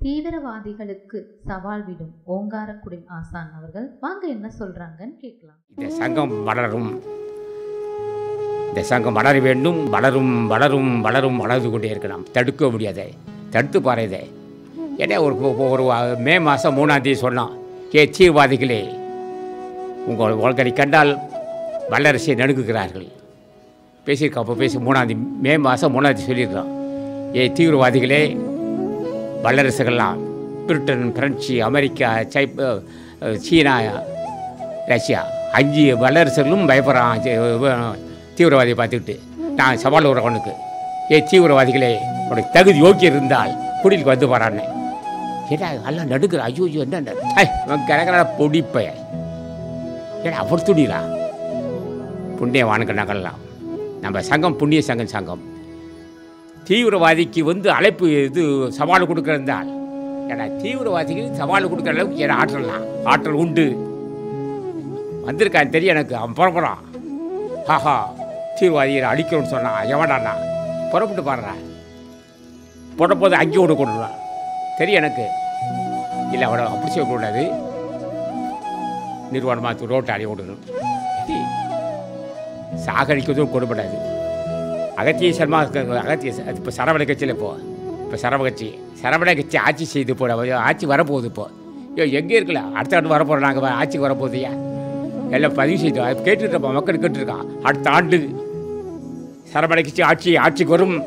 தீவிரவாதிகளுக்கு சவால் விடும் ஓங்காரக்குடி ஆசான் அவர்கள் வாங்க என்ன சொல்றாங்கன்னு கேட்கலாம் இந்த சங்கம் வளரும் இந்த சங்கம் வளர வேண்டும் வளரும் வளரும் வளரும் வளர்ந்து கொண்டே இருக்கலாம் தடுக்க முடியாதே தடுத்து பாருதே ஏன்னா ஒரு ஒரு- ஒரு மே மாதம் மூணாம் தேதி சொன்னான் ஏ தீவிரவாதிகளே உங்கள் உங்களை கண்டால் வல்லரசை நடுங்குகிறார்கள் பேசியிருக்கோம் அப்போ பேசி மூணாம் தேதி மே மாதம் மூணாம் தேதி சொல்லியிருக்கான் ஏ தீவிரவாதிகளே வல்லரசுகள்லாம் பிரிட்டன் பிரெஞ்சு அமெரிக்கா சைப் அஹ், சீனா ரஷ்யா அஞ்சு வல்லரசுகளும் பயப்படுறான் சி- இவன் தீவிரவாதியை பார்த்துக்கிட்டு நான் சவால் விடுறவனுக்கு ஏ தீவிரவாதிகளே உனக்கு தகுதி யோக்கியம் இருந்தால் குடிலுக்கு வந்து போறான்னு ஏடா எல்லாம் நடுக்கிற ஐயோ ஐயோ என்ன ஐய் இவன் கிடக்கிற பொடிப்பைய ஏடா அவர் துடிரா புண்ணியவானுக்கு நகரலாம் நம்ம சங்கம் புண்ணிய சங்கம் சங்கம் தீவிரவாதிக்கு வந்து அழைப்பு இது சவால் கொடுக்கறதால் ஏன்னா தீவிரவாதிக்கு சவால் கொடுக்குற அளவுக்கு ஏன்னா ஆற்றலாம் ஆற்றல் உண்டு வந்திருக்கான் தெரியும் எனக்கு அவன் புறப்படுறான் ஹாஹா தீவிரவாதியை அடிக்கணும்னு சொன்னான் எவனாண்ணா புறப்பட்டு பாடுறான் போட்ட போது அங்கே விட கொண்டுறான் தெரியும் எனக்கு இல்லை அவனை அப்படி செய்யக்கூடாது நிர்வாணமாக ரோட்டை அடி விடணும் இது சாகடிக்கிறதும் கொடுப்படாது அகத்திய சர்மா அகத்திய ச- அது இப்போ சரவண கட்சியில் இப்போ இப்போ சரவண கட்சி சரவண கட்சி ஆட்சி செய்து போட ஆட்சி வரப்போகுது இப்போ ஐயோ எங்கே இருக்கல அடுத்த ஆண்டு வரப்போகிறோம் நாங்கள் ஆட்சிக்கு வரப்போகுதுயா எல்லாம் பதிவு செய்து அது கேட்டுட்டு இருப்போம் மக்கள் கேட்டுருக்கான் அடுத்த ஆண்டு சரவண கட்சி ஆட்சி ஆட்சிக்கு வரும்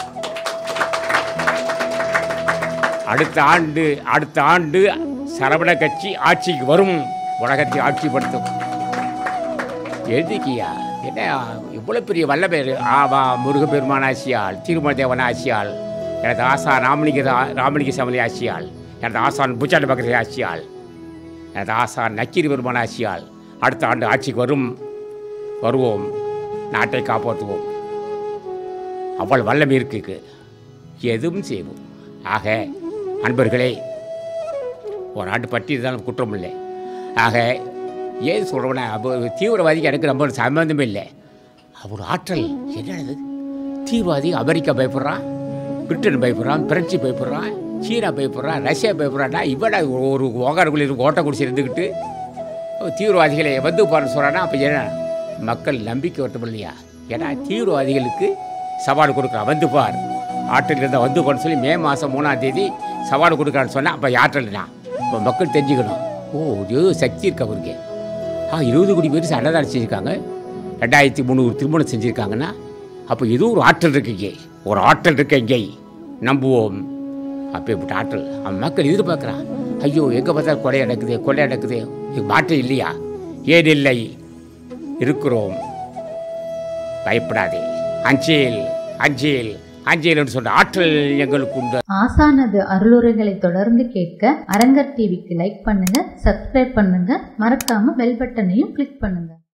அடுத்த ஆண்டு அடுத்த ஆண்டு சரவண கட்சி ஆட்சிக்கு வரும் உலகத்தை ஆட்சிப்படுத்தும் எழுதிக்கியா என்ன இவ்வளோ பெரிய வல்லபேர் ஆவா முருகப்பெருமான் ஆசியாள் திருமண தேவன் ஆசியாள் எனது ஆசா ராமலிங்க ரா- ராமலிங்க சமலி ஆசியாள் எனது ஆசான் புச்சாண்ட பக்கரி ஆசியாள் எனது ஆசான் நக்கீரி பெருமான் ஆசியாள் அடுத்த ஆண்டு ஆட்சிக்கு வரும் வருவோம் நாட்டை காப்பாற்றுவோம் அவ்வளவு வல்லமை இருக்கு எதுவும் செய்வோம் ஆக அன்பர்களே ஒரு ஆண்டு பற்றி இருந்தாலும் குற்றம் இல்லை ஆக ஏன் சொல்கிறோன்னா அப்போ தீவிரவாதிக்கு எனக்கு ரொம்ப சம்பந்தமே இல்லை அவர் ஆற்றல் என்னது தீவிரவாதி அமெரிக்கா பயப்படுறான் பிரிட்டன் பயப்படுறான் பிரெஞ்சு பயப்படுறான் சீனா பயப்படுறான் ரஷ்யா பயப்படுறான்னா இவட ஒரு ஓகாரக்குள்ளே ஓட்ட குடிச்சு இருந்துக்கிட்டு தீவிரவாதிகளை வந்து பாருன்னு சொல்கிறான்னா அப்போ என்ன மக்கள் நம்பிக்கை வரட்டும் இல்லையா ஏன்னா தீவிரவாதிகளுக்கு சவால் கொடுக்குறான் வந்து பார் ஆற்றல் இருந்தால் வந்து பாருன்னு சொல்லி மே மாதம் மூணாம் தேதி சவால் கொடுக்குறான்னு சொன்னால் அப்போ ஆற்றல்னா இப்போ மக்கள் தெரிஞ்சுக்கணும் ஓ ஏதோ சக்தி இருக்கு அவருக்கு ஆ இருபது கோடி பேர் அன்னதானம் செஞ்சுருக்காங்க ரெண்டாயிரத்தி முந்நூறு திருமணம் செஞ்சுருக்காங்கன்னா அப்போ ஏதோ ஒரு ஆற்றல் இருக்கு இங்கே ஒரு ஆற்றல் இருக்கு இங்கே நம்புவோம் அப்பேற்பட்ட ஆற்றல் அவன் மக்கள் எதிர்பார்க்குறான் ஐயோ எங்கே பார்த்தா கொலை நடக்குது கொலை நடக்குது இது மாற்றம் இல்லையா ஏன் இல்லை இருக்கிறோம் பயப்படாதே அஞ்சேல் அஞ்சேல் அஞ்சேல்னு சொன்ன ஆற்றல் எங்களுக்கு உண்டு ஆசானது அருளுரைகளை தொடர்ந்து கேட்க அரங்கர் டிவிக்கு லைக் பண்ணுங்க சப்ஸ்கிரைப் பண்ணுங்க மறக்காம பெல் பட்டனையும் கிளிக் பண்ணுங்க